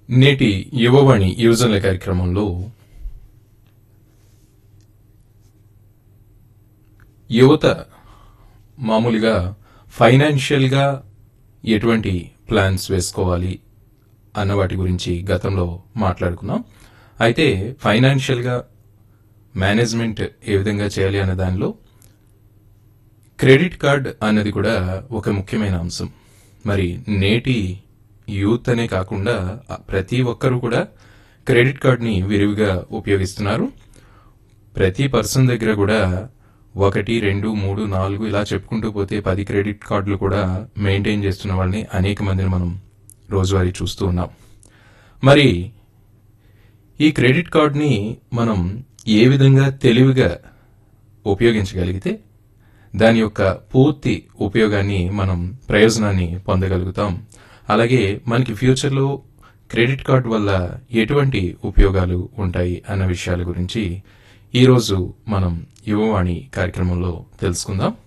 నేటి యువవాణి యువజనుల కార్యక్రమంలో యువత మామూలుగా ఫైనాన్షియల్గా ఎటువంటి ప్లాన్స్ వేసుకోవాలి అన్న వాటి గురించి గతంలో మాట్లాడుకున్నాం అయితే ఫైనాన్షియల్గా మేనేజ్మెంట్ ఏ విధంగా చేయాలి అనే దానిలో క్రెడిట్ కార్డ్ అన్నది కూడా ఒక ముఖ్యమైన అంశం మరి నేటి యూత్ అనే కాకుండా ప్రతి ఒక్కరూ కూడా క్రెడిట్ కార్డ్ని విరివిగా ఉపయోగిస్తున్నారు ప్రతి పర్సన్ దగ్గర కూడా ఒకటి రెండు మూడు నాలుగు ఇలా చెప్పుకుంటూ పోతే పది క్రెడిట్ కార్డులు కూడా మెయింటైన్ చేస్తున్న వాళ్ళని అనేక మందిని మనం రోజువారీ చూస్తూ ఉన్నాం మరి ఈ క్రెడిట్ కార్డ్ని మనం ఏ విధంగా తెలివిగా ఉపయోగించగలిగితే దాని యొక్క పూర్తి ఉపయోగాన్ని మనం ప్రయోజనాన్ని పొందగలుగుతాం అలాగే మనకి ఫ్యూచర్లో క్రెడిట్ కార్డ్ వల్ల ఎటువంటి ఉపయోగాలు ఉంటాయి అన్న విషయాల గురించి ఈరోజు మనం యువవాణి కార్యక్రమంలో తెలుసుకుందాం